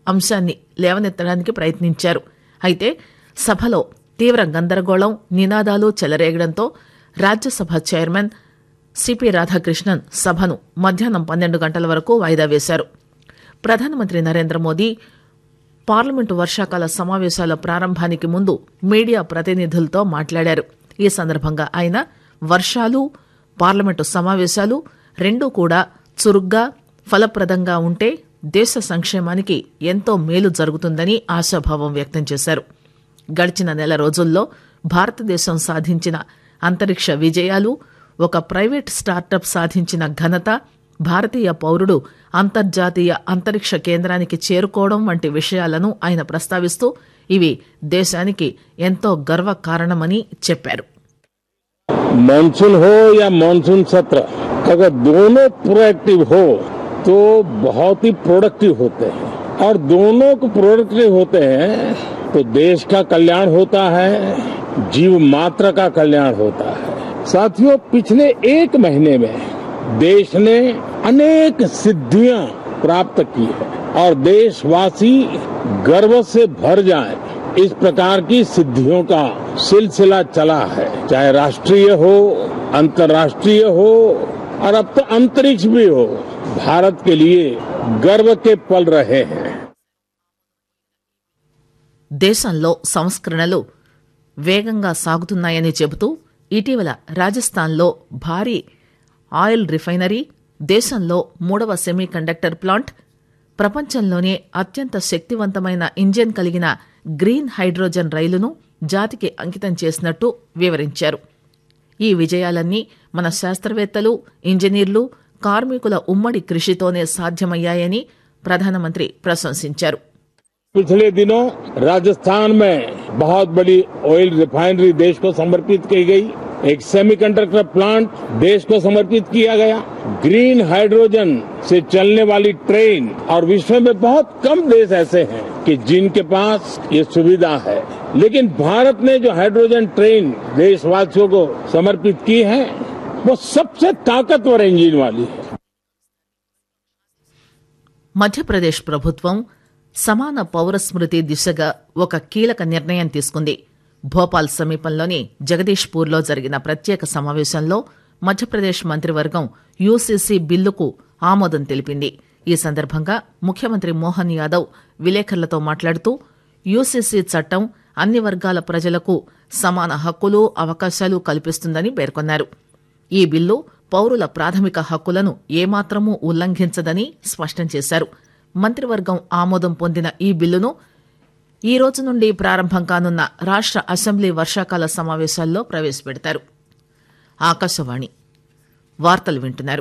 అంశాన్ని లేవనెత్తడానికి ప్రయత్నించారు అయితే సభలో తీవ్ర గందరగోళం నినాదాలు చెలరేగడంతో రాజ్యసభ చైర్మన్ సిపి రాధాకృష్ణన్ సభను మధ్యాహ్నం పన్నెండు గంటల వరకు వాయిదా వేశారు ప్రధానమంత్రి నరేంద్ర మోదీ పార్లమెంటు వర్షాకాల సమావేశాల ప్రారంభానికి ముందు మీడియా ప్రతినిధులతో మాట్లాడారు ఈ సందర్భంగా ఆయన వర్షాలు పార్లమెంటు సమావేశాలు రెండూ కూడా చురుగ్గా ఫలప్రదంగా ఉంటే దేశ సంక్షేమానికి ఎంతో మేలు జరుగుతుందని ఆశాభావం వ్యక్తం చేశారు గడిచిన నెల రోజుల్లో భారతదేశం సాధించిన అంతరిక్ష విజయాలు ఒక ప్రైవేట్ స్టార్టప్ సాధించిన ఘనత భారతీయ పౌరుడు అంతర్జాతీయ అంతరిక్ష కేంద్రానికి చేరుకోవడం వంటి విషయాలను ఆయన ప్రస్తావిస్తూ ఇవి దేశానికి ఎంతో గర్వకారణమని చెప్పారు मानसून हो या मानसून सत्र अगर दोनों प्रोएक्टिव हो तो बहुत ही प्रोडक्टिव होते हैं और दोनों को प्रोडक्टिव होते हैं तो देश का कल्याण होता है जीव मात्र का कल्याण होता है साथियों पिछले एक महीने में देश ने अनेक सिद्धियां प्राप्त की है और देशवासी गर्व से भर जाएं इस प्रकार की सिद्धियों का सिलसिला चला है चाहे राष्ट्रीय हो अंतर्राष्ट्रीय हो और अब तो अंतरिक्ष भी हो भारत के लिए गर्व के पल रहे हैं దేశంలో సంస్కరణలు వేగంగా సాగుతున్నాయని చెబుతూ ఇటీవల రాజస్థాన్లో భారీ ఆయిల్ రిఫైనరీ దేశంలో మూడవ సెమీ కండక్టర్ ప్లాంట్ ప్రపంచంలోనే అత్యంత శక్తివంతమైన ఇంజిన్ కలిగిన గ్రీన్ హైడ్రోజన్ రైలును జాతికి అంకితం చేసినట్టు వివరించారు ఈ విజయాలన్నీ మన శాస్త్రవేత్తలు ఇంజనీర్లు కార్మికుల ఉమ్మడి కృషితోనే సాధ్యమయ్యాయని ప్రధానమంత్రి ప్రశంసించారు पिछले दिनों राजस्थान में बहुत बड़ी ऑयल रिफाइनरी देश को समर्पित की गई एक सेमीकंडक्टर प्लांट देश को समर्पित किया गया ग्रीन हाइड्रोजन से चलने वाली ट्रेन और विश्व में बहुत कम देश ऐसे हैं कि जिनके पास ये सुविधा है लेकिन भारत ने जो हाइड्रोजन ट्रेन देशवासियों को समर्पित की है वो सबसे ताकतवर इंजन वाली है మధ్యప్రదేశ్ ప్రభుత్వం సమాన పౌర స్మృతి దిశగా ఒక కీలక నిర్ణయం తీసుకుంది భోపాల్ సమీపంలోని జగదీష్పూర్లో జరిగిన ప్రత్యేక సమావేశంలో మధ్యప్రదేశ్ మంత్రివర్గం యూసీసీ బిల్లుకు ఆమోదం తెలిపింది ఈ సందర్భంగా ముఖ్యమంత్రి మోహన్ యాదవ్ విలేకరులతో మాట్లాడుతూ యూసీసీ చట్టం అన్ని వర్గాల ప్రజలకు సమాన హక్కులు అవకాశాలు కల్పిస్తుందని పేర్కొన్నారు ఈ బిల్లు పౌరుల ప్రాథమిక హక్కులను ఏమాత్రమూ ఉల్లంఘించదని స్పష్టం చేశారు మంత్రివర్గం ఆమోదం పొందిన ఈ బిల్లును ఈ రోజు నుండి ప్రారంభం కానున్న రాష్ట్ర అసెంబ్లీ వర్షాకాల సమావేశాల్లో ప్రవేశపెడతారు ఆకాశవాణి వార్తలు వింటున్నారు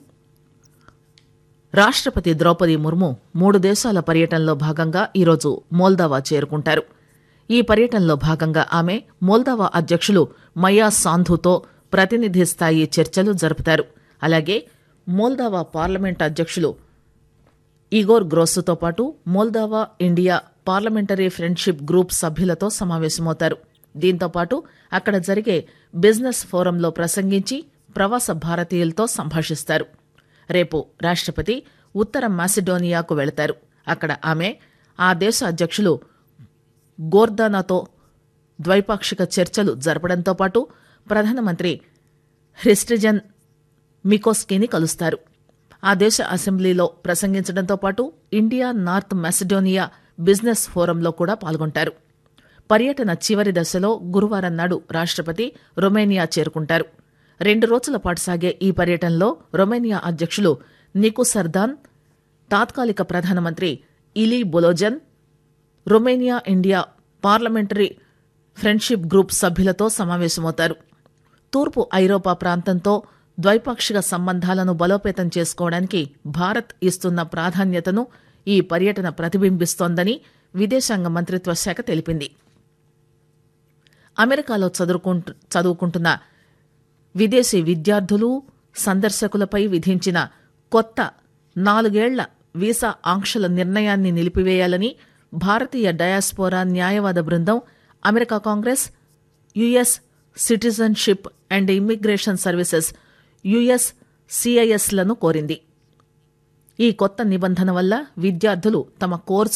రాష్ట్రపతి ద్రౌపది ముర్ము మూడు దేశాల పర్యటనలో భాగంగా ఈరోజు మోల్దావా చేరుకుంటారు ఈ పర్యటనలో భాగంగా ఆమె మోల్దావా అధ్యక్షులు మయా సాంధుతో ప్రతినిధి స్థాయి చర్చలు జరుపుతారు అలాగే మోల్దావా పార్లమెంట్ అధ్యక్షులు ఇగోర్ గ్రోస్తో పాటు Moldova India parliamentary friendship group సభ్యులతో సమావేశమవుతారు దీంతో పాటు అక్కడ జరిగే బిజినెస్ ఫోరంలో ప్రసంగించి ప్రవాస భారతీయులతో సంభాషిస్తారు రేపు రాష్ట్రపతి ఉత్తర మాసిడోనియాకు వెళతారు అక్కడ ఆమె ఆ దేశ అధ్యక్షులు గోర్దానాతో ద్వైపాక్షిక చర్చలు జరపడంతో పాటు ప్రధానమంత్రి హ్రిస్టిజన్ మికోస్కీని కలుస్తారు ఆ దేశ అసెంబ్లీలో ప్రసంగించడంతో పాటు ఇండియా నార్త్ మెసిడోనియా బిజినెస్ ఫోరంలో కూడా పాల్గొంటారు పర్యటన చివరి దశలో గురువారం నాడు రాష్ట్రపతి రొమేనియా చేరుకుంటారు రెండు రోజుల పాటు సాగే ఈ పర్యటనలో రొమేనియా అధ్యక్షులు నికు సర్దాన్ తాత్కాలిక ప్రధానమంత్రి Ilie Bolojan Romania India parliamentary friendship group సభ్యులతో సమావేశమవుతారు తూర్పు ఐరోపా ప్రాంతంతో ద్వైపాక్షిక సంబంధాలను బలోపేతం చేసుకోవడానికి భారత్ ఇస్తున్న ప్రాధాన్యతను ఈ పర్యటన ప్రతిబింబిస్తోందని విదేశాంగ మంత్రిత్వ శాఖ తెలిపింది అమెరికాలో చదువుకుంటు చదువుకుంటున్న విదేశీ విద్యార్థులు సందర్శకులపై విధించిన కొత్త నాలుగేళ్ల వీసా ఆంక్షల నిర్ణయాన్ని నిలిపివేయాలని భారతీయ డయాస్పోరా న్యాయవాద బృందం America Congress US citizenship and immigration services US సిఐఎస్లను కోరింది ఈ కొత్త నిబంధన వల్ల విద్యార్థులు తమ కోర్సు